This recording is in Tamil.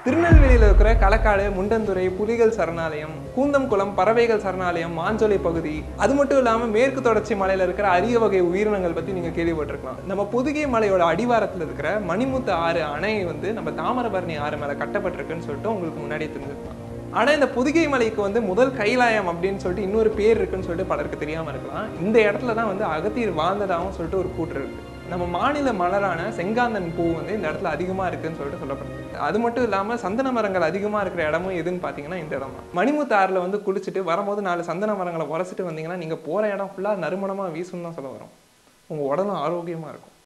திருநெல்வேலியில் இருக்கிற களக்காடு முண்டந்துறை புலிகள் சரணாலயம் கூந்தம்குளம் பறவைகள் சரணாலயம் மாஞ்சோலை பகுதி அது மட்டும் இல்லாமல் மேற்கு தொடர்ச்சி மலையில் இருக்கிற அரிய வகை உயிரினங்கள் பற்றி நீங்கள் கேள்விப்பட்டிருக்கலாம் நம்ம பொதுகை மலையோட அடிவாரத்தில் இருக்கிற மணிமுத்து ஆறு அணை வந்து நம்ம தாமிரபரணி ஆறு மேலே கட்டப்பட்டிருக்குன்னு சொல்லிட்டு உங்களுக்கு முன்னாடியே தெரிஞ்சிருக்கலாம் ஆனால் இந்த பொதிகை மலைக்கு வந்து முதல் கைலாயம் அப்படின்னு சொல்லிட்டு இன்னொரு பேர் இருக்குன்னு சொல்லிட்டு பலருக்கு தெரியாமல் இருக்கலாம் இந்த இடத்துல தான் வந்து அகத்தியர் வாழ்ந்ததாகவும் சொல்லிட்டு ஒரு கூற்று இருக்கு நம்ம மாநில மலரான செங்காந்தன் பூ வந்து இந்த இடத்துல அதிகமாக இருக்குன்னு சொல்லிட்டு சொல்லப்படுது அது மட்டும் இல்லாமல் சந்தன மரங்கள் அதிகமாக இருக்கிற இடமும் எதுன்னு பார்த்தீங்கன்னா இந்த இடம் தான் மணிமுத்து ஆறில் வந்து குளிச்சுட்டு வரும்போது நாலு சந்தன மரங்களை உரசிட்டு வந்தீங்கன்னா நீங்கள் போகிற இடம் ஃபுல்லாக நறுமணமாக வீசுன்னு தான் சொல்ல வரும் உங்கள் உடலும் ஆரோக்கியமாக இருக்கும்